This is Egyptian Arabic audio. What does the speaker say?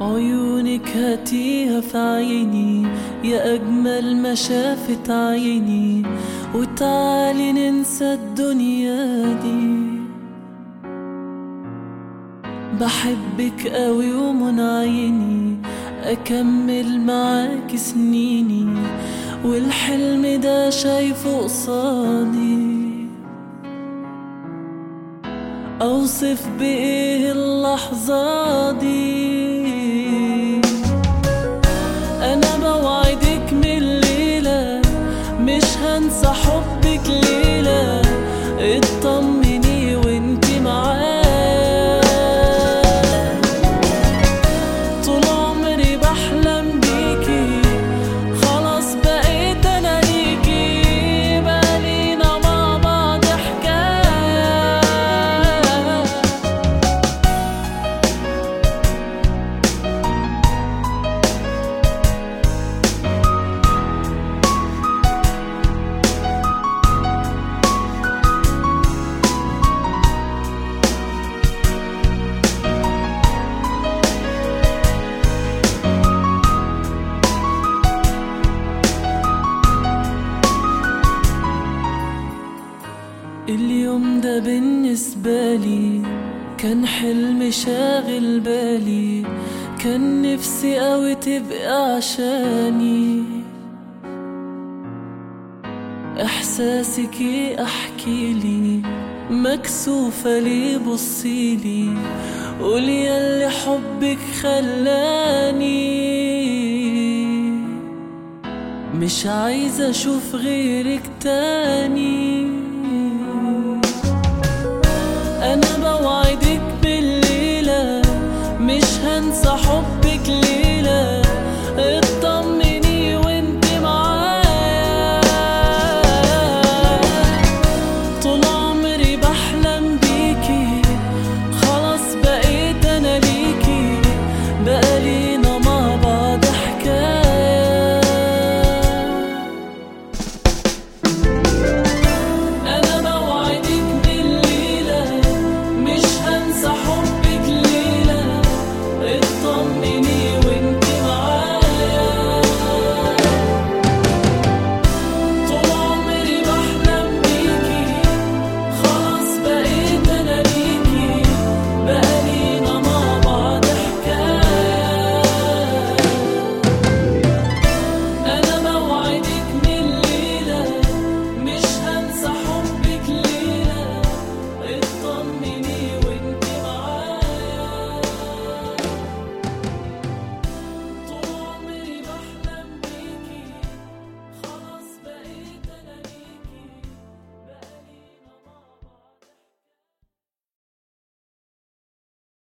عيونك هاتيها في عيني يا أجمل ما شافت عيني وتعالي ننسى الدنيا دي بحبك قوي ومن عيني أكمل معاك سنيني والحلم ده شايفه قصادي أوصف بإيه اللحظة دي أنا بوعدك من الليلة مش هنسى حبك ليلة اطمني وانتي معايا طول عمري بحلم بيكي خلاص بقيت انا ليكي بقالينا مع بعض حكايه اليوم ده بالنسبة لي كان حلم شاغل بالي كان نفسي قوي تبقى عشاني احساسك ايه احكي لي مكسوفة ليه بصيلي قولي ياللي حبك خلاني مش عايزة اشوف غيرك تاني انا بوعدك بالليلة مش هنسى حبك ليه